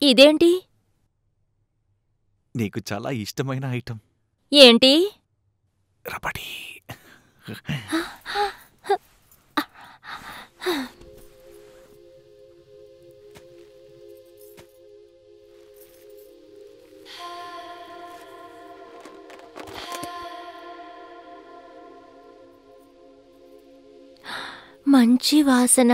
ఇదేంటి నీకు చాలా ఇష్టమైన ఐటమ్ ఏంటి రబడి మంచి వాసన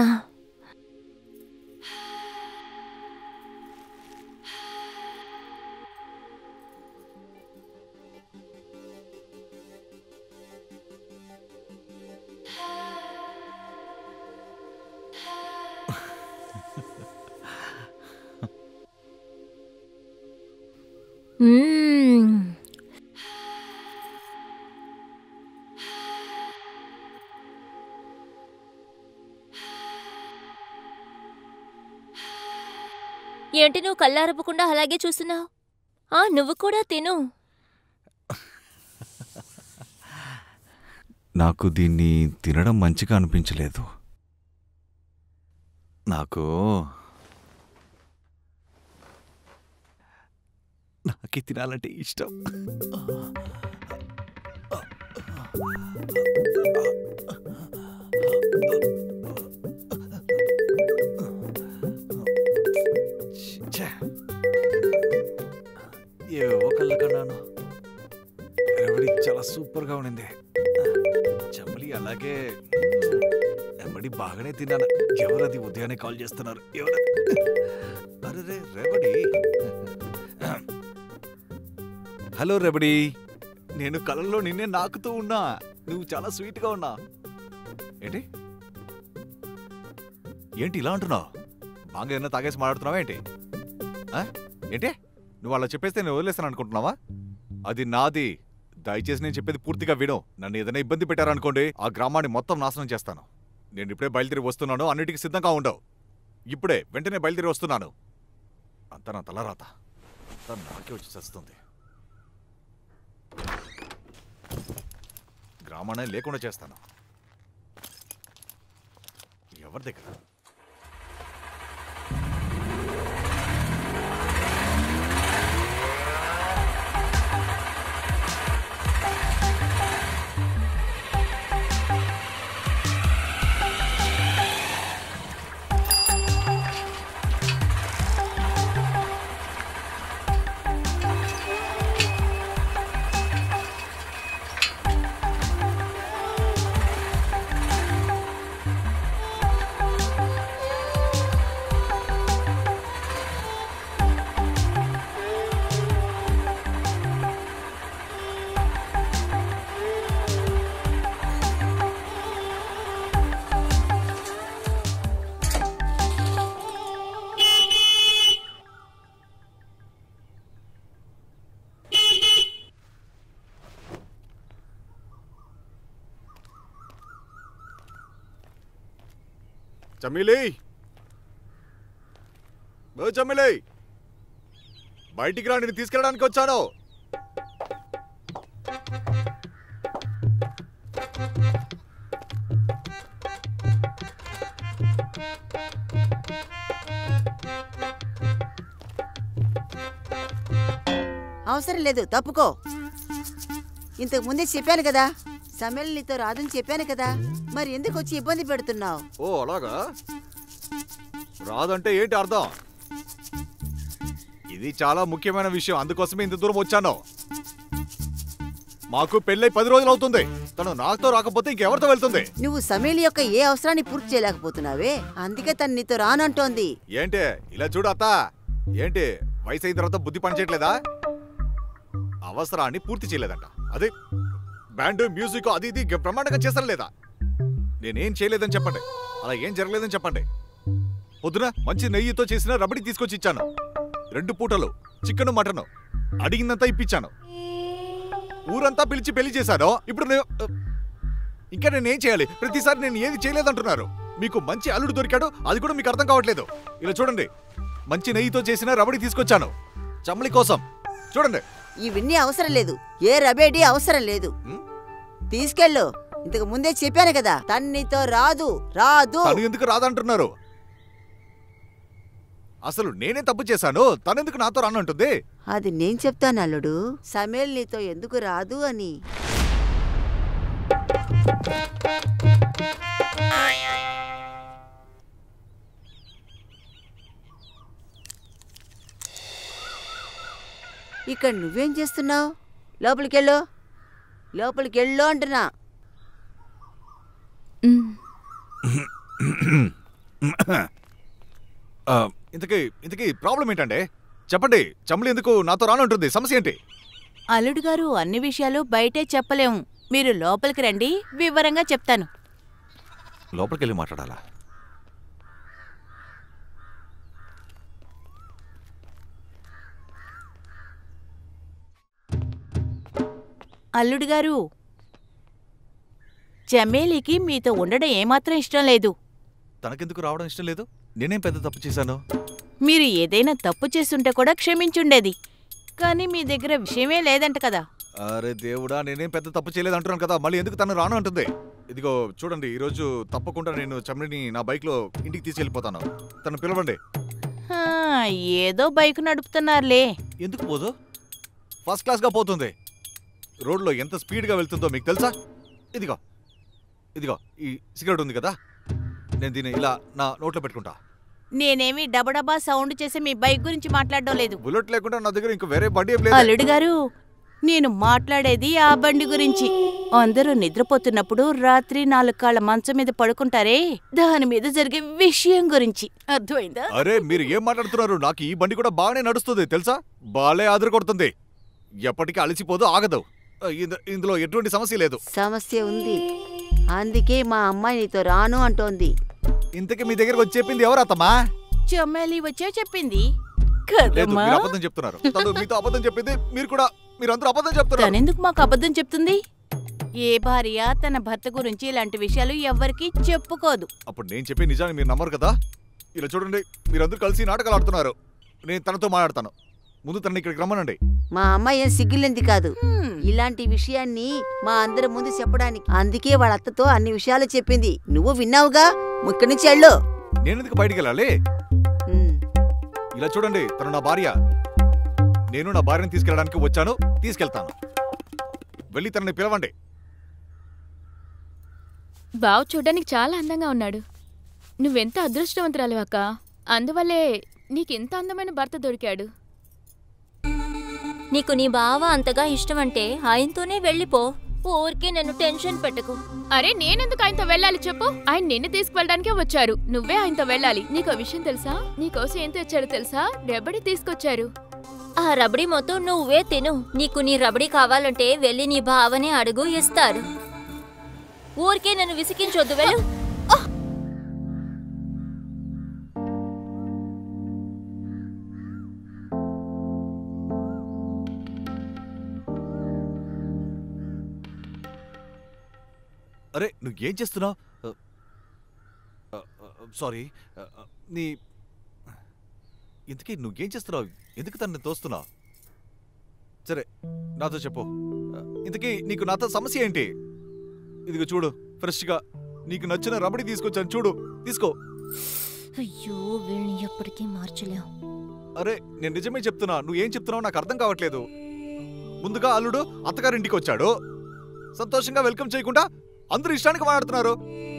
మ్మ్. ఏంటి నువ్వు కళ్ళారపకుండా అలాగే చూస్తున్నావు ఆ నువ్వు కూడా తిను నాకు దీన్ని తినడం మంచిగా అనిపించలేదు నాకు నాకే తినాలంటే ఇష్టం ఛే. ఏవో కళ్ళ కన్నాను ఎవడి చాలా సూపర్గా ఉండింది చమలి అలాగే ఎవడి బాగానే తిన్నాను ఎవరది ఉదయాన్నే కాల్ చేస్తున్నారు ఎవరు అరే రే రేవడి హలో రెబడి నేను కళ్ళల్లో నిన్నే నాకుతూ ఉన్నా నువ్వు చాలా స్వీట్గా ఉన్నా ఏంటి ఏంటి ఇలా అంటున్నావు బాగా ఏదైనా తాగేసి మాట్లాడుతున్నావా ఏంటి ఆ? ఏంటి నువ్వు అలా చెప్పేస్తే నేను వదిలేస్తాను అనుకుంటున్నావా అది నాది దయచేసి నేను చెప్పేది పూర్తిగా విను నన్ను ఏదైనా ఇబ్బంది పెట్టారనుకోండి ఆ గ్రామాన్ని మొత్తం నాశనం చేస్తాను నేను ఇప్పుడే బయలుదేరి వస్తున్నాను అన్నిటికీ సిద్ధంగా ఉండవు ఇప్పుడే వెంటనే బయలుదేరి వస్తున్నాను అంతా నా తలరాత అంతా నాకే వచ్చి వస్తుంది గ్రామాన్ని లేకుండా చేస్తాను ఎవరి దగ్గర చమిలి ఓ చమిలి బయటికి రా నేను తీసుకెళ్ళడానికి వచ్చాను అవసరం లేదు తప్పుకో ఇంతకు ముందే చెప్పాను కదా సమీల్ నీతో రాదని చెప్పాను కదా మరి ఎందుకు వచ్చి ఇబ్బంది పెడుతున్నావు ఓ అలాగా రాదంటే ఏంటి అర్థం ఇది చాలా ముఖ్యమైన విషయం అందుకోసమే ఇంత దూరం వచ్చాను మాకు పెళ్ళై పది రోజులు అవుతుంది తను నాతో రాకపోతే ఇంకెవరితో వెళ్తుంది నువ్వు సమీల్ యొక్క ఏ అవసరాన్ని పూర్తి చేయలేకపోతున్నావే అందుకే తను నీతో రానంటోంది ఏంటి ఇలా చూడు అత్త ఏంటి వయసు అయిన తర్వాత బుద్ధి పనిచేయట్లేదా అవసరాన్ని పూర్తి చేయలేదంట అదే బ్యాండ్ మ్యూజిక్ అది ఇది గ- బ్రహ్మాండంగా చేస్తారా లేదా నేనేం చేయలేదని చెప్పండి అలా ఏం జరగలేదని చెప్పండి పొద్దున మంచి నెయ్యితో చేసిన రబడి తీసుకొచ్చి ఇచ్చాను రెండు పూటలు చికెన్ మటన్ అడిగిందంతా ఇప్పించాను ఊరంతా పిలిచి పెళ్లి చేశాను ఇప్పుడు నేను ఇంకా నేనేం చేయాలి ప్రతిసారి నేను ఏది చేయలేదంటున్నారు మీకు మంచి అల్లుడు దొరికాడు అది కూడా మీకు అర్థం కావట్లేదు ఇలా చూడండి మంచి నెయ్యితో చేసిన రబడి తీసుకొచ్చాను చమ్మలి కోసం చూడండి ఇవన్నీ అవసరం లేదు ఏ రబేడి అవసరం లేదు ఉమ్, తీసుకెళ్ళు ఇంతకు ముందే చెప్పాను కదా తను నీతో రాదు రాదు తను ఎందుకు రాదంటున్నారు అసలు నేనే తప్పు చేశాను తనెందుకు నాతో రానంటుంది అది నేను చెప్తాను అల్లుడు సమేల్ నీతో ఎందుకు రాదు అని ఇక్కడ నువ్వేం చేస్తున్నావు లోపలికెళ్ళు లోపలికెళ్ళు అంటున్నా ఆ, ఇంతకీ ఇంతకీ ప్రాబ్లం ఏంటంటే చెప్పండి చమలి ఎందుకు నాతో రానంటుంది సమస్య ఏంటి అల్లుడు గారు అన్ని విషయాలు బయటే చెప్పలేము మీరు లోపలికి రండి వివరంగా చెప్తాను లోపలికి వెళ్ళి మాట్లాడాలా అల్లుడు గారు చమేలికి మీతో ఉండడం ఏమాత్రం ఇష్టం లేదు తనకెందుకు రావడం ఇష్టం లేదు నేనేం పెద్ద తప్పు చేశాను మీరు ఏదైనా తప్పు చేస్తుంటే కూడా క్షమించుండేది కానీ మీ దగ్గర విషయమే లేదంట కదా అరే దేవుడా నేనేం పెద్ద తప్పు చేయలేదు అంటున్నాను కదా మళ్ళీ ఎందుకు తను రాను అంటుంది ఇదిగో చూడండి ఈరోజు తప్పకుండా నేను చమలిని నా బైక్లో ఇంటికి తీసుకెళ్ళిపోతాను తను పిలవండి హా, ఏదో బైక్ నడుపుతున్నారులే ఎందుకు పోదు ఫస్ట్ క్లాస్గా పోతుంది రోడ్లో ఎంత స్పీడ్గా వెళ్తుందో మీకు తెలుసా ఇదిగో ఇదిగో ఈ సిగరెట్ ఉంది కదా నేను దీన్ని ఇలా నా నోట్లో పెట్టుకుంటా నేనేమి డబడబా సౌండ్ చేసి మీ బైక్ గురించి మాట్లాడడం లేదు బుల్లెట్ లేకుండా నా దగ్గర ఇంకో వేరే బండి ఏం లేదు అల్లుడు గారు నేను మాట్లాడేది ఆ బండి గురించి అందరూ నిద్రపోతున్నప్పుడు రాత్రి నాలుగు కాళ్ళ మంచం మీద పడుకుంటారే దాని మీద జరిగే విషయం గురించి అర్థమైందా అరే మీరు ఏం మాట్లాడుతున్నారు నాకు ఈ బండి కూడా బాగానే నడుస్తుంది తెలుసా బాలే ఆదురు కొడుతుంది ఎప్పటికీ అలసిపోదు ఆగదు ఇంద- ఇందులో ఎటువంటి సమస్య లేదు సమస్య ఉంది అందుకే మా అమ్మాయి నీతో రాను అంటోంది ఇంతకీ మీ దగ్గరకు వచ్చి చెప్పింది ఎవరు అత్తమ్మా చెమ్మేలి వచ్చే చెప్పింది లేదు కదమ్మా మీరు అబద్ధం చెప్తున్నారు తను మీతో అబద్ధం చెప్పింది మీరు కూడా మీరందరూ అబద్ధం చెప్తున్నారు తనెందుకు మాకు అబద్ధం చెప్తుంది ఏ భార్య తన భర్త గురించి ఇలాంటి విషయాలు ఎవ్వరికీ చెప్పుకోదు అప్పుడు నేను చెప్పే నిజాన్ని మీరు నమ్మరు కదా ఇలా చూడండి మీరందరూ కలిసి నాటకాలు ఆడుతున్నారు నేను తనతో మాట్లాడతాను ముందు తనని ఇక్కడికి రమ్మనండి మా అమ్మాయి ఏం సిగ్గులేంది కాదు హ్మ్. ఇలాంటి విషయాన్ని మా అందరి ముందు చెప్పడానికి అందుకే వాళ్ళ అత్తతో అన్ని విషయాలు చెప్పింది నువ్వు విన్నావుగా ఇక్కడి నుంచి వెళ్ళు నేను ఎందుకు బయటికి వెళ్ళాలి ఉమ్. ఇలా చూడండి తను నా భార్య నేను నా భార్యని తీసుకెళ్ళడానికి వచ్చాను తీసుకెళ్తాను వెళ్ళి తనని పిలవండి బావ చూడ్డానికి చాలా అందంగా ఉన్నాడు నువ్వెంత అదృష్టవంతురాలు అక్క అందువల్లే నీకెంత అందమైన భర్త దొరికాడు నీకు నీ బావ అంతగా ఇష్టమంటే ఆయనతోనే వెళ్ళిపో ఊరికే నన్ను టెన్షన్ పెట్టకు అరే నేనెందుకు ఆయనతో వెళ్ళాలి చెప్పు ఆయన నిన్ను తీసుకువెళ్ళడానికే వచ్చారు నువ్వే ఆయనతో వెళ్ళాలి నీకో విషయం తెలుసా నీకోసం ఏం తెచ్చారు తెలుసా రెబ్బడి తీసుకొచ్చారు ఆ రబడి మొత్తం నువ్వే తిను నీకు నీ రబడి కావాలంటే వెళ్ళి నీ బావనే అడుగు ఇస్తారు ఊరికే నన్ను విసిగించొద్దు వెళ్ళు అరే నువ్వు ఏం చేస్తున్నావు సారీ నీ ఇంతకీ నువ్వేం చేస్తున్నావు ఎందుకు తనని తోస్తున్నావు సరే నాతో చెప్పు Uh, ఇంతకీ నీకు నాతో సమస్య ఏంటి ఇదిగో చూడు ఫ్రెష్గా నీకు నచ్చిన రబడి తీసుకొచ్చాను చూడు తీసుకో అయ్యో వీళ్ళని ఎప్పటికీ మార్చలేం అరే నేను నిజమే చెప్తున్నా నువ్వేం చెప్తున్నావు నాకు అర్థం కావట్లేదు ముందుగా అల్లుడు అత్తగారింటికి వచ్చాడు సంతోషంగా వెల్కమ్ చేయకుండా అందరూ ఇష్టానికి మాట్లాడుతున్నారు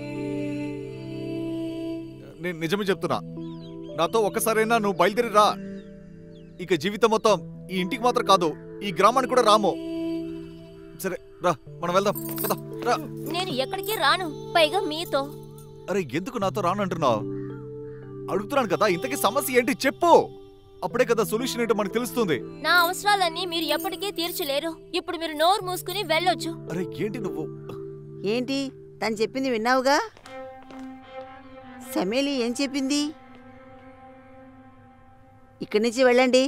నేను నిజమే చెప్తున్నా నాతో ఒక్కసారైనా నువ్వు బయలుదేరి రా ఇక జీవితం మొత్తం ఈ ఇంటికి మాత్రం కాదు ఈ గ్రామానికి కూడా రాము సరే రా మనం వెళ్దాం పద, రా నేను ఎక్కడికి రాను పైగా మీతో అరే ఎందుకు నాతో రానంటున్నావు అడుగుతున్నాను కదా ఇంతకీ సమస్య ఏంటి చెప్పు అప్పుడే కదా సొల్యూషన్ ఏంటో మనకు తెలుస్తుంది నా అవసరాలన్నీ మీరు ఎప్పటికీ తీర్చలేరు ఇప్పుడు మీరు నోరు మూసుకుని వెళ్ళొచ్చు అరే ఏంటి నువ్వు ఏంటి తను చెప్పింది విన్నావుగా సమేలి ఏం చెప్పింది ఇక్కడి నుంచి వెళ్ళండి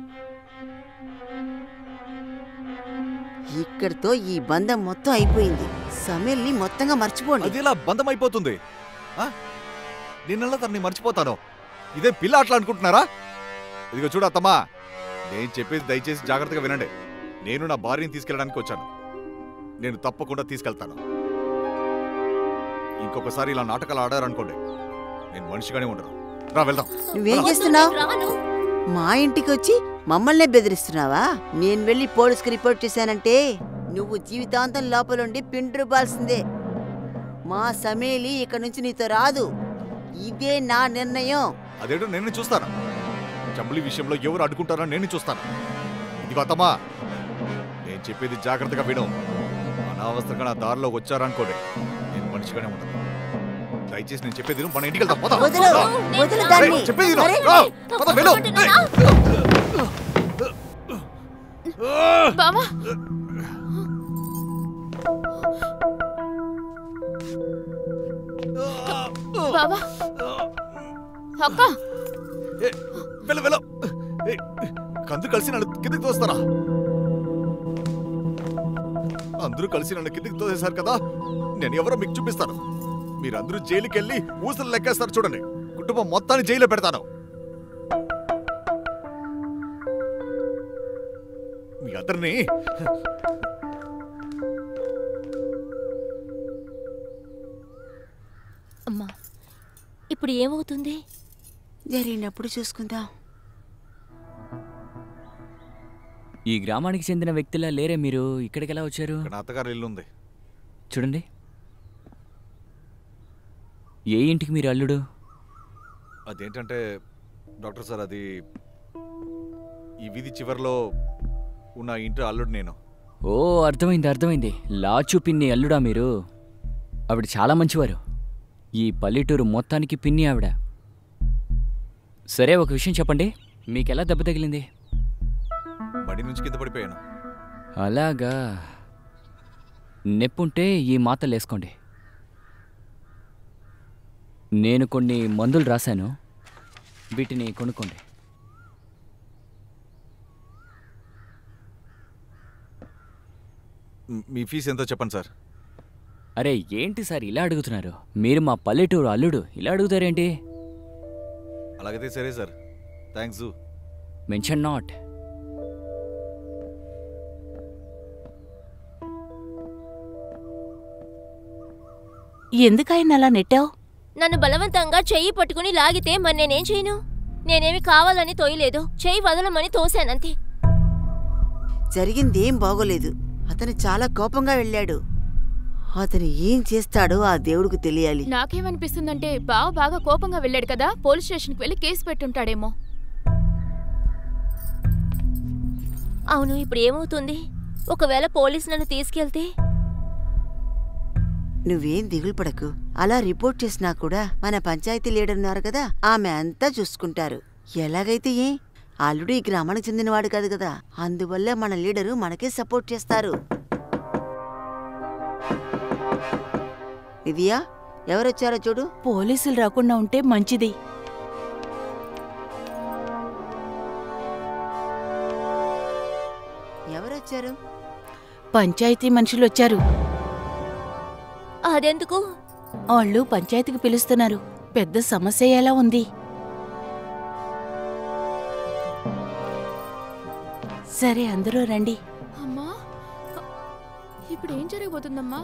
ఇక్కడితో ఈ బంధం మొత్తం అయిపోయింది సమేల్ని మొత్తంగా మర్చిపోండి అది ఇలా బంధం అయిపోతుంది ఆ? నిన్నలా తనని మర్చిపోతాను ఇదే పిల్ల అట్లా అనుకుంటున్నారా ఇదిగో చూడు అత్తమ్మా నేను చెప్పేది దయచేసి జాగ్రత్తగా వినండి నేను నా భార్యని తీసుకెళ్ళడానికి వచ్చాను నేను తప్పకుండా తీసుకెళ్తాను ఇంకొకసారి ఇలా నాటకాలు ఆడారనుకోండి నేను మనిషిగానే ఉండను రా వెళ్దాం నువ్వేం రా. చేస్తున్నావు రాను మా ఇంటికి వచ్చి మమ్మల్నే బెదిరిస్తున్నావా నేను వెళ్ళి పోలీస్కి రిపోర్ట్ చేశానంటే నువ్వు జీవితాంతం లోపలుండి పిండ్రుబాల్సిందే మా సమేలి ఇక నుంచి నీతో రాదు ఇదే నా నిర్ణయం అదేంటో నేను చూస్తాను చంబలి విషయంలో ఎవరు అడ్డుకుంటారో నేను చూస్తాను ఇదిగో అత్తమ్మా నేను చెప్పేది జాగ్రత్తగా విను అనవసరంగా నా దారిలో వచ్చారనుకోండి నేను మనిషిగానే ఉంటాను దయచేసి నేను చెప్పేది విను. మన ఇంటికి వెళ్దాం పద. వదిలు రా. వదిలు దాన్ని ఏయ్, చెప్పేది విను. అరే, రా. పద, వెళ్ళు. కొట్టుకుంటున్నానా? బావా బావా అక్క ఏయ్, వెళ్ళు వెళ్ళు ఏయ్, కందు కలిసి నన్ను కిందకి తోస్తారా అందరూ కలిసి నన్ను కిందకి తోసేశారు కదా నేను ఎవరో మీకు చూపిస్తాను మీరందరూ జైలుకి వెళ్ళి ఊసలు లెక్కేస్తారు చూడండి కుటుంబం మొత్తాన్ని జైల్లో పెడతాను మీ అందరినీ అమ్మా ఇప్పుడు ఏమవుతుంది జరిగినప్పుడు చూసుకుందాం ఈ గ్రామానికి చెందిన వ్యక్తిలా లేరే మీరు ఇక్కడికి ఎలా వచ్చారు ఇక్కడ నా అత్తగారి ఇల్లు ఉంది చూడండి ఏ ఇంటికి మీరు అల్లుడు అదేంటంటే డాక్టర్ సార్ అది ఈ వీధి చివరిలో ఉన్న ఇంటి అల్లుడు నేను ఓ అర్థమైంది అర్థమైంది లాచు పిన్ని అల్లుడా మీరు ఆవిడ చాలా మంచివారు ఈ పల్లెటూరు మొత్తానికి పిన్ని ఆవిడ సరే ఒక విషయం చెప్పండి మీకెలా దెబ్బ తగిలింది బడి నుంచి కింద పడిపోయాను అలాగా నెప్పుంటే ఈ మాతలు వేసుకోండి నేను కొన్ని మందులు రాశాను వీటిని కొనుక్కోండి మ్, మీ ఫీజు ఎంతో చెప్పండి సార్ అరే ఏంటి సార్ ఇలా అడుగుతున్నారు మీరు మా పల్లెటూరు అల్లుడు ఇలా అడుగుతారేంటి అలాగైతే సరే సార్ థ్యాంక్స్ మెన్షన్ నాట్ ఎందుకు ఆయన అలా నెట్టావు నన్ను బలవంతంగా చెయ్యి పట్టుకుని లాగితే మరి నేనేం చేయను నేనేమి కావాలని తోయలేదు చెయ్యి వదలమని తోశానంతే జరిగిందేం బాగోలేదు అతను చాలా కోపంగా వెళ్ళాడు అతను ఏం చేస్తాడో ఆ దేవుడికి తెలియాలి నాకేమనిపిస్తుందంటే బావ బాగా కోపంగా వెళ్ళాడు కదా పోలీస్ స్టేషన్కి వెళ్ళి కేసు పెట్టుంటాడేమో అవును ఇప్పుడు ఏమవుతుంది ఒకవేళ పోలీసు నన్ను తీసుకెళ్తే నువ్వేం దిగులు పడకు అలా రిపోర్ట్ చేసినా కూడా మన పంచాయతీ లీడర్ ఉన్నారు కదా ఆమె అంతా చూసుకుంటారు ఎలాగైతే ఏ అల్లుడు ఈ గ్రామానికి చెందినవాడు కాదు కదా అందువల్ల మన లీడరు మనకే సపోర్ట్ చేస్తారు ఇదియా ఎవరొచ్చారో చూడు పోలీసులు రాకుండా ఉంటే మంచిది ఎవరొచ్చారు పంచాయతీ మనుషులు వచ్చారు అదెందుకు వాళ్ళు పంచాయతీకి పిలుస్తున్నారు పెద్ద సమస్య ఎలా ఉంది సరే అందరూ రండి అమ్మా ఇప్పుడు ఏం జరగబోతుందమ్మా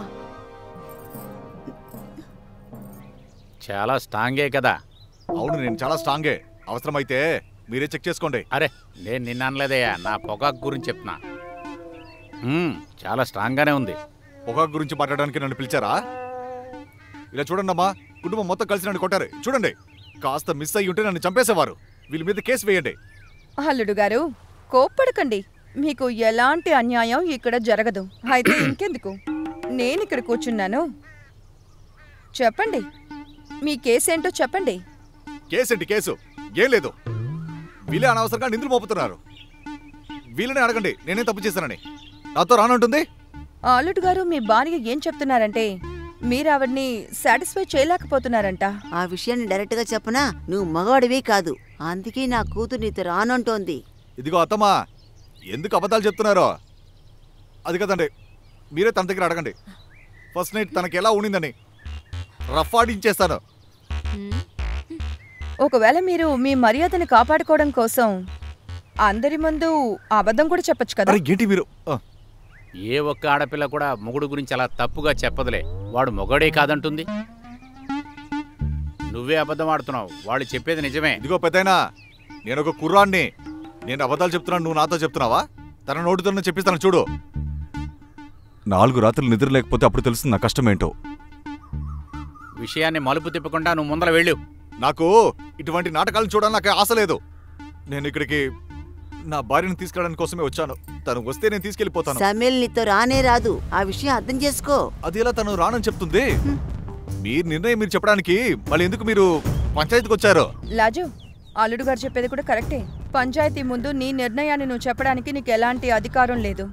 చాలా స్ట్రాంగే కదా అవును నేను చాలా స్ట్రాంగే అవసరమైతే మీరే చెక్ చేసుకోండి అరే నేను నిన్న అనలేదయ్యా నా పొగాకు గురించి చెప్తున్నా మ్మ్, చాలా స్ట్రాంగ్గానే ఉంది పొగాకు గురించి మాట్లాడడానికి నన్ను పిలిచారా ఇలా చూడండి అమ్మా కుటుంబం మొత్తం కలిసి నన్ను కొట్టారు చూడండి కాస్త మిస్ అయ్యి ఉంటే నన్ను చంపేసేవారు వీళ్ళ మీద కేసు వేయండి అల్లుడు గారు కోప్పడకండి మీకు ఎలాంటి అన్యాయం ఇక్కడ జరగదు అయితే ఇంకెందుకు నేను ఇక్కడ కూర్చున్నాను చెప్పండి మీ కేసేంటో చెప్పండి కేసేంటి కేసు ఏం లేదు వీళ్ళే అనవసరంగా నిందులు మోపుతున్నారు వీళ్ళనే అడగండి నేనేం తప్పు చేశానని నాతో రానంటుంది అల్లుడు గారు మీ భార్య ఏం చెప్తున్నారంటే మీరు ఆవిడ్ని సాటిస్ఫై చేయలేకపోతున్నారంట ఆ విషయాన్ని డైరెక్ట్ గా చెప్పనా నువ్వు మగవాడివి కాదు అందుకే నా కూతురు నీతో రానంటోంది ఇదిగో అత్తమ్మా ఎందుకు అబద్ధాలు చెప్తున్నారో అది కదండి మీరే తన దగ్గర అడగండి ఫస్ట్ నైట్ తనకి ఎలా ఉండిందని రఫ్ ఆడించేస్తాను హ్మ్? ఒకవేళ మీరు మీ మర్యాదని కాపాడుకోవడం కోసం అందరి ముందు అబద్ధం కూడా చెప్పొచ్చు కదా అరే ఏంటి మీరు ఆ, ఏ ఒక్క ఆడపిల్ల కూడా మొగుడు గురించి అలా తప్పుగా చెప్పదులే వాడు మొగడే కాదంటుంది నువ్వే అబద్ధం ఆడుతున్నావు వాళ్ళు చెప్పేది నిజమే ఇదిగో పెద్దయినా నేను ఒక కుర్రాన్ని నేను అబద్ధాలు చెప్తున్నాను నువ్వు నాతో చెప్తున్నావా తన నోటితో చెప్పిస్తాను చూడు నాలుగు రాత్రులు నిద్ర లేకపోతే అప్పుడు తెలుస్తుంది నా కష్టం ఏంటో విషయాన్ని మలుపు తిప్పకుండా నువ్వు ముందర వెళ్ళు నాకు ఇటువంటి నాటకాలను చూడాలని నాకు ఆశ లేదు నేను ఇక్కడికి నా భార్యను తీసుకెళ్ళడానికి కోసమే వచ్చాను తను వస్తే నేను తీసుకెళ్ళిపోతాను సమీల్ నీతో రానే రాదు ఆ విషయం అర్థం చేసుకో అది ఎలా తను రానని చెప్తుంది మీరు నిర్ణయం మీరు చెప్పడానికి మళ్ళీ ఎందుకు మీరు పంచాయతీకి వచ్చారు లాజు అల్లుడు గారు చెప్పేది కూడా కరెక్టే పంచాయతీ ముందు నీ నిర్ణయాన్ని నువ్వు చెప్పడానికి నీకు ఎలాంటి అధికారం లేదు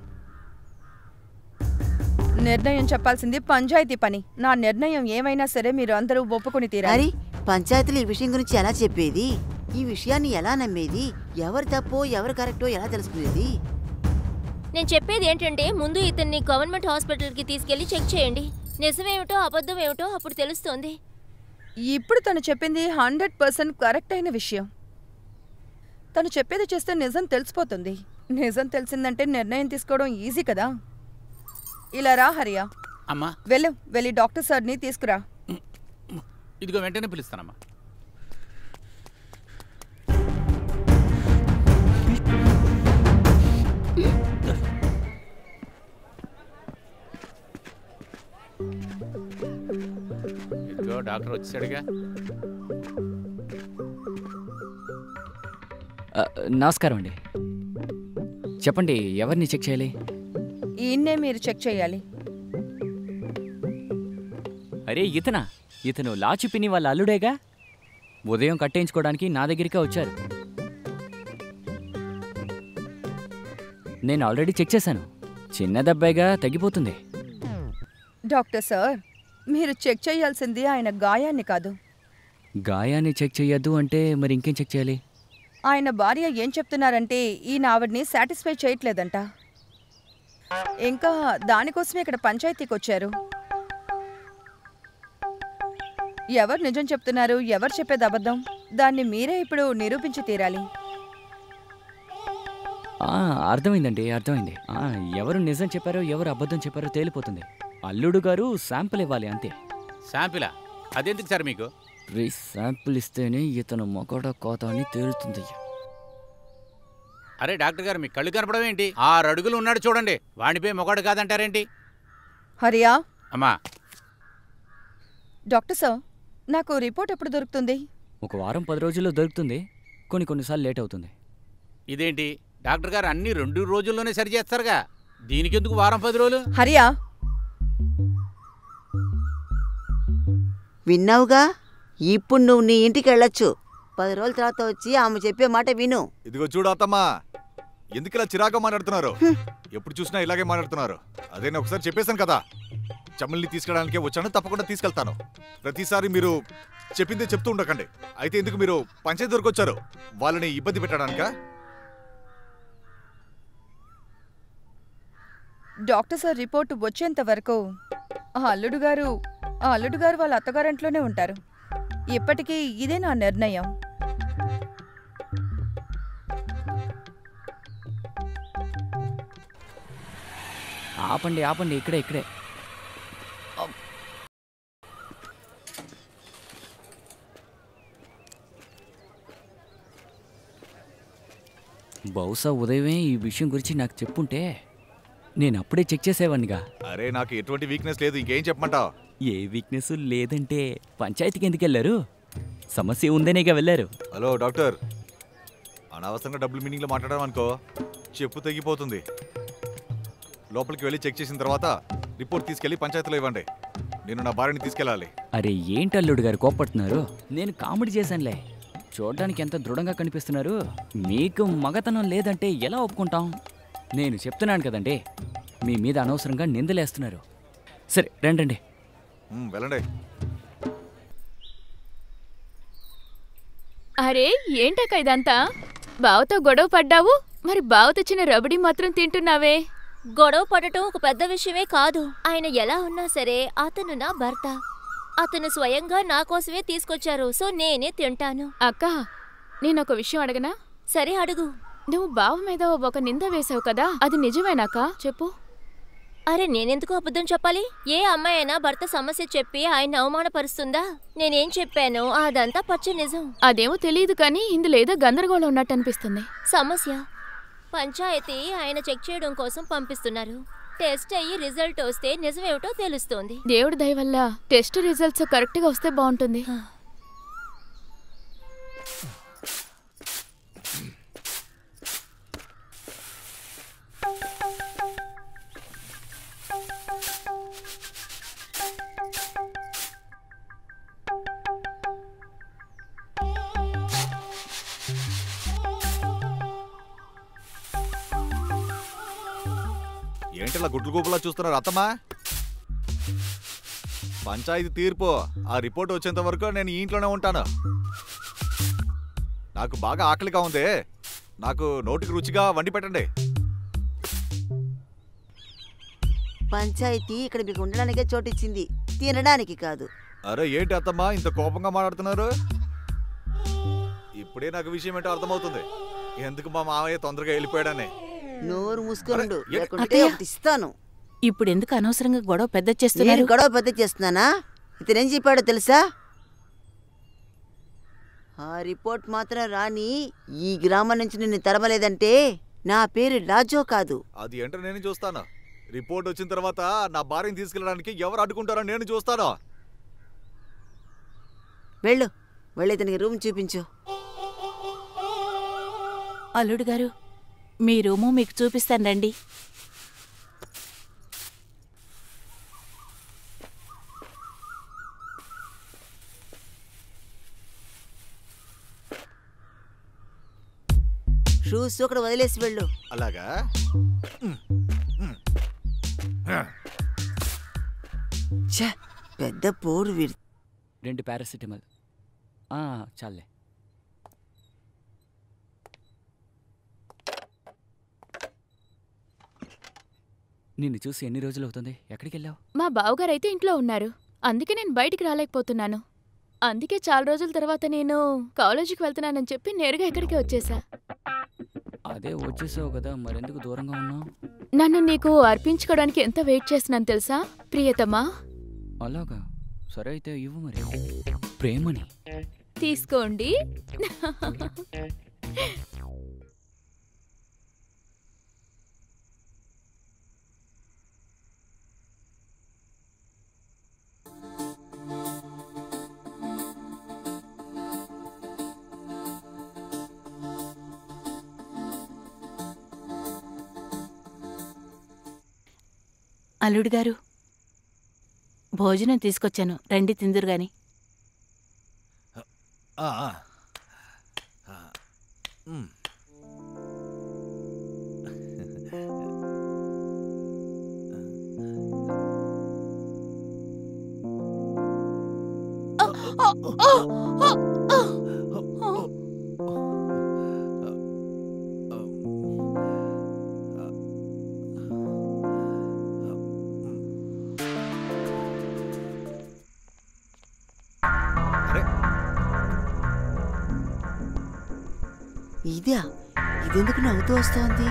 నిర్ణయం చెప్పాల్సింది పంచాయతీ పని నా నిర్ణయం ఏమైనా సరే మీరు అందరూ ఒప్పుకొని తీరాలి మరి పంచాయతీలు ఈ విషయం గురించి ఎలా చెప్పేది ఈ విషయాన్ని ఎలా నమ్మేది ఎవరు తప్పో ఎవరు కరెక్టో ఎలా తెలుసుకునేది నేను చెప్పేది ఏంటంటే ముందు ఇతన్ని గవర్నమెంట్ హాస్పిటల్కి తీసుకెళ్లి చెక్ చేయండి నిజమేమిటో అబద్ధం ఏమిటో అప్పుడు తెలుస్తుంది ఇప్పుడు తను చెప్పింది హండ్రెడ్ పర్సెంట్ కరెక్ట్ అయిన విషయం తను చెప్పేది చేస్తే నిజం తెలిసిపోతుంది నిజం తెలిసిందంటే నిర్ణయం తీసుకోవడం ఈజీ కదా ఇలా రా హరియా అమ్మా వెళ్ళు వెళ్ళి డాక్టర్ సార్ని తీసుకురా ఇదిగో వెంటనే పిలుస్తానమ్మా ఇదిగో డాక్టర్ వచ్చాడుగా ఆ, నమస్కారం అండి చెప్పండి ఎవరిని చెక్ చేయాలి ఈయన్నే మీరు చెక్ చేయాలి అరే ఇతనా ఇతను లాచి పిన్ని వాళ్ళ అల్లుడేగా ఉదయం కట్టేయించుకోవడానికి నా దగ్గరికే వచ్చారు నేను ఆల్రెడీ చెక్ చేశాను చిన్న దెబ్బేగా తగ్గిపోతుంది డాక్టర్ సార్ మీరు చెక్ చేయాల్సింది ఆయన గాయాన్ని కాదు గాయాన్ని చెక్ చేయొద్దు అంటే మరి ఇంకేం చెక్ చేయాలి ఆయన భార్య ఏం చెప్తున్నారంటే ఈయన ఆవిడ్ని సాటిస్ఫై చేయట్లేదంట ఇంకా దానికోసమే ఇక్కడ పంచాయతీకి వచ్చారు ఎవరు నిజం చెప్తున్నారు ఎవరు చెప్పేది అబద్ధం దాన్ని మీరే ఇప్పుడు నిరూపించి తీరాలి ఆ, అర్థమైందండి అర్థమైంది ఆ, ఎవరు నిజం చెప్పారో ఎవరు అబద్ధం చెప్పారో తేలిపోతుంది అల్లుడు గారు శాంపుల్ ఇవ్వాలి అంతే శాంపిలా అదెందుకు సార్ మీకు రీ శాంపుల్ ఇస్తేనే ఇతను మొగడ కోత అని తేలుతుంది అరే డాక్టర్ గారు మీకు కళ్ళు కనపడం ఏంటి ఆరు అడుగులు ఉన్నాడు చూడండి వాడిపై మొగాడు కాదంటారేంటి హరియా అమ్మా డాక్టర్ సార్ నాకు రిపోర్ట్ ఎప్పుడు దొరుకుతుంది ఒక వారం పది రోజుల్లో దొరుకుతుంది కొన్ని కొన్నిసార్లు లేట్ అవుతుంది ఇదేంటి డాక్టర్ గారు అన్ని రెండు రోజుల్లోనే సరి చేస్తారుగా దీనికి ఎందుకు వారం పది రోజులు హరియా విన్నావుగా ఇప్పుడు నువ్వు నీ ఇంటికి వెళ్ళొచ్చు పది రోజుల తర్వాత వచ్చి ఆమె చెప్పే మాట విను ఇదిగో చూడు అత్తమ్మా ఎందుకు ఇలా చిరాగా మాట్లాడుతున్నారు ఎప్పుడు చూసినా ఇలాగే మాట్లాడుతున్నారు అదే నేను ఒకసారి చెప్పేశాను కదా చమ్మల్ని తీసుకెళ్ళడానికే వచ్చాను తప్పకుండా తీసుకెళ్తాను ప్రతిసారి మీరు చెప్పిందే చెప్తూ ఉండకండి అయితే ఎందుకు మీరు పంచాయతీ వరకు వచ్చారు వాళ్ళని ఇబ్బంది పెట్టడానికా డాక్టర్ సార్ రిపోర్ట్ వచ్చేంత వరకు ఆ అల్లుడు గారు ఆ అల్లుడు గారు వాళ్ళ అత్తగారింట్లోనే ఉంటారు ఇప్పటికీ ఇదే నా నిర్ణయం ఆపండి ఆపండి ఇక్కడే ఇక్కడే బహుశా ఉదయమే ఈ విషయం గురించి నాకు చెప్పుంటే నేను అప్పుడే చెక్ చేసేవాడినిగా అరే నాకు ఎటువంటి వీక్నెస్ లేదు ఇంకేం చెప్పమంటావు ఏ వీక్నెస్ లేదంటే పంచాయతీకి ఎందుకు వెళ్ళారు సమస్య ఉందనేగా వెళ్ళారు హలో డాక్టర్ అనవసరంగా డబ్బులు మీనింగ్లో మాట్లాడడం అనుకో చెప్పు తెగిపోతుంది లోపలికి వెళ్ళి చెక్ చేసిన తర్వాత రిపోర్ట్ తీసుకెళ్ళి పంచాయతీలో ఇవ్వండి నేను నా భార్యని తీసుకెళ్ళాలి అరే ఏంటి అల్లుడు గారు కోప్పడుతున్నారు నేను కామెడీ చేశానులే చూడడానికి ఎంత దృఢంగా కనిపిస్తున్నారు మీకు మగతనం లేదంటే ఎలా ఒప్పుకుంటాం నేను చెప్తున్నాను కదండి మీ మీద అనవసరంగా నిందలేస్తున్నారు సరే రండి ఉమ్, వెళ్ళండి అరే ఏంటక్క ఇదంతా బావతో గొడవ పడ్డావు మరి బావ తెచ్చిన రబడి మాత్రం తింటున్నావే గొడవ పడటం ఒక పెద్ద విషయమే కాదు ఆయన ఎలా ఉన్నా సరే అతను నా భర్త అతను స్వయంగా నా కోసమే తీసుకొచ్చారు సో నేనే తింటాను అక్క నేను ఒక విషయం అడగనా సరే అడుగు నువ్వు బావ మీద ఒక నింద వేసావు కదా అది నిజమేనాక చెప్పు అరే నేనెందుకు అబద్ధం చెప్పాలి ఏ అమ్మాయి అయినా భర్త సమస్య చెప్పి ఆయన అవమానపరుస్తుందా నేనేం చెప్పాను అదంతా పచ్చ నిజం అదేమో తెలియదు కానీ ఇందులో ఏదో గందరగోళం ఉన్నట్టు అనిపిస్తుంది సమస్య పంచాయతీ ఆయన చెక్ చేయడం కోసం పంపిస్తున్నారు టెస్ట్ అయ్యి రిజల్ట్ వస్తే నిజమేమిటో తెలుస్తోంది దేవుడి దయ వల్ల టెస్ట్ రిజల్ట్స్ కరెక్ట్ గా వస్తే బాగుంటుంది ఏంటిలా గుడ్లు గూపులా చూస్తున్నారు అత్తమ్మా పంచాయతీ తీర్పు ఆ రిపోర్ట్ వచ్చేంత వరకు నేను ఈ ఇంట్లోనే ఉంటాను నాకు బాగా ఆకలిగా ఉంది నాకు నోటికి రుచిగా వండి పెట్టండి పంచాయతీ ఇక్కడ మీకు ఉండడానికే చోటిచ్చింది తినడానికి కాదు అరే ఏంటి అత్తమ్మా ఇంత కోపంగా మాట్లాడుతున్నారు ఇప్పుడే నాకు విషయం ఏంటో అర్థమవుతుంది ఎందుకు మా మామయ్య తొందరగా వెళ్ళిపోయాడని నోరు మూసుకొనుండు అరే, ఏ- లేకుంటే అత్తయ్య. ఒకటి ఇస్తాను ఇప్పుడు ఎందుకు అనవసరంగా గొడవ పెద్ద నేను చేస్తున్నారు గొడవ పెద్ద చేస్తున్నానా ఇతనేం చెప్పాడో తెలుసా ఆ రిపోర్ట్ మాత్రం రాని ఈ గ్రామం నుంచి నిన్ను తరమలేదంటే నా పేరు లాజో కాదు అది ఏంటో నేను చూస్తాను రిపోర్ట్ వచ్చిన తర్వాత నా భార్యని తీసుకెళ్ళడానికి ఎవరు అడ్డుకుంటారో నేను చూస్తాను వెళ్ళు వెళ్ళి ఇతనికి రూమ్ చూపించు అల్లుడు గారు మీ రూము మీకు చూపిస్తాను రండి షూస్ అక్కడ వదిలేసి వెళ్ళు అలాగా ఛ పెద్ద పోరు వీడి రెండు పారాసిటమాల్ ఆ, చాలే నిన్ను చూసి ఎన్ని రోజులు అవుతుంది ఎక్కడికి వెళ్ళావు మా బావగారు అయితే ఇంట్లో ఉన్నారు అందుకే నేను బయటికి రాలేకపోతున్నాను అందుకే చాలా రోజుల తర్వాత నేను కాలేజీకి వెళ్తున్నానని చెప్పి నేరుగా ఇక్కడికి వచ్చేసా అదే వచ్చేసావు కదా మరెందుకు దూరంగా ఉన్నావు నన్ను నీకు అర్పించుకోవడానికి ఎంత వెయిట్ చేస్తున్నాను తెలుసా ప్రియతమా అలాగా సరే అయితే ఇవ్వు మరి ప్రేమని తీసుకోండి అల్లుడు గారు భోజనం తీసుకొచ్చాను రండి తిందురు గాని ఆ, ఆ. ఆ. మ్. అరే ఇదా ఇదెందుకు నవ్వుతూ వస్తోంది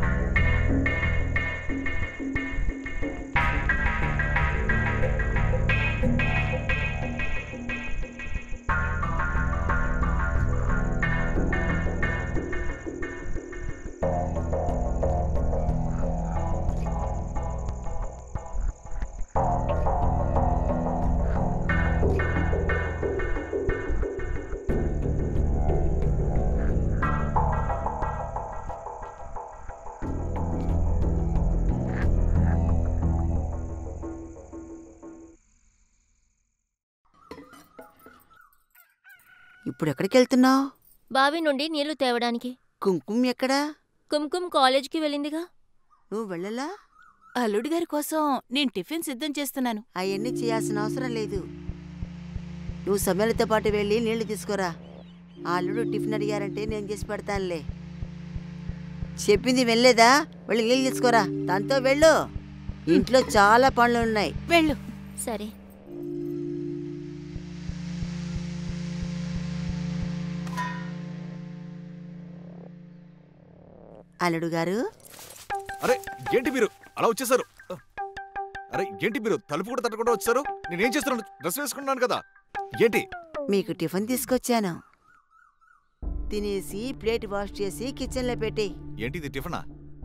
ఇప్పుడు ఎక్కడికి వెళ్తున్నావు బావి నుండి నీళ్లు తేవడానికి కుంకుమ ఎక్కడా కుంకుమ్ కాలేజ్కి వెళ్ళిందిగా నువ్వు వెళ్ళలా అల్లుడు గారి కోసం నేను టిఫిన్ సిద్ధం చేస్తున్నాను అవన్నీ చేయాల్సిన అవసరం లేదు నువ్వు సమయాలతో పాటు వెళ్ళి నీళ్లు తీసుకురా ఆ అల్లుడు టిఫిన్ అడిగారంటే నేను చేసి పెడతానులే చెప్పింది వెళ్ళలేదా వెళ్ళి నీళ్ళు తీసుకురా దాంతో వెళ్ళు ఇంట్లో చాలా పనులు ఉన్నాయి వెళ్ళు సరే అల్లుడు గారు అరే ఏంటి మీరు అలా వచ్చేసారు అరే ఏంటి మీరు తలుపు కూడా తట్టకుండా వచ్చారు నేనేం చేస్తున్నాను డ్రెస్ వేసుకున్నాను కదా ఏంటి మీకు టిఫిన్ తీసుకొచ్చాను తినేసి ప్లేట్ వాష్ చేసి కిచెన్లో పెట్టేయి ఏంటి ఇది టిఫినా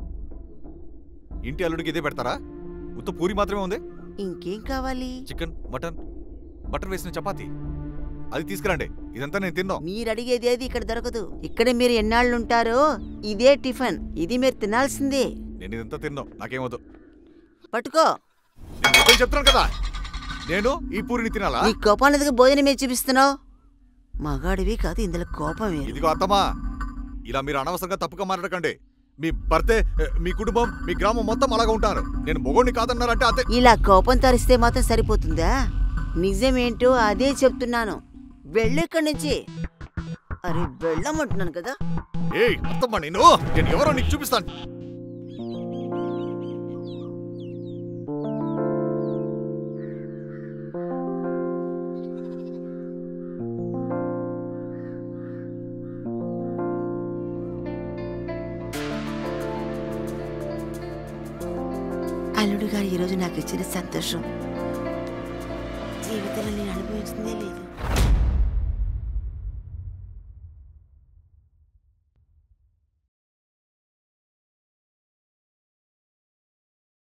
ఇంటి అల్లుడికి ఇదే పెడతారా ఉత్త పూరి మాత్రమే ఉంది ఇంకేం కావాలి చికెన్ మటన్ బటర్ వేసిన చపాతీ అది తీసుకురండి ఇదంతా నేను తిన్నాం మీరు అడిగేది ఏది ఇక్కడ దొరకదు ఇక్కడ మీరు ఎన్నాళ్ళు ఉంటారో ఇదే టిఫిన్ ఇది మీరు తినాల్సిందే నేను ఇదంతా తిన్నాం నాకేమొద్దు పట్టుకో నేను వద్దని చెప్తున్నాను కదా నేను ఈ పూరిని తినాలా నీ కోపాన్ని ఎదుగు భోజనం మీద చూపిస్తున్నావు మగాడివి కాదు ఇందులో కోపం వేరు ఇదిగో అత్తమ్మా ఇలా మీరు అనవసరంగా తప్పుగా మాట్లాడకండి మీ భర్తే ఏ, మీ కుటుంబం మీ గ్రామం మొత్తం అలాగా ఉంటారు నేను మొగోడిని కాదన్నారంటే అంతే ఇలా కోపం తరిస్తే మాత్రం సరిపోతుందా నిజమేంటో అదే చెప్తున్నాను వెళ్ళు ఇక్కడి నుంచి అరే వెళ్ళమంటున్నాను కదా ఏయ్ అత్తమ్మా నేను నేను ఎవరో నీకు చూపిస్తాను అల్లుడు గారు ఈరోజు నాకు ఇచ్చిన సంతోషం జీవితంలో నేను అనుభవించిందే లేదు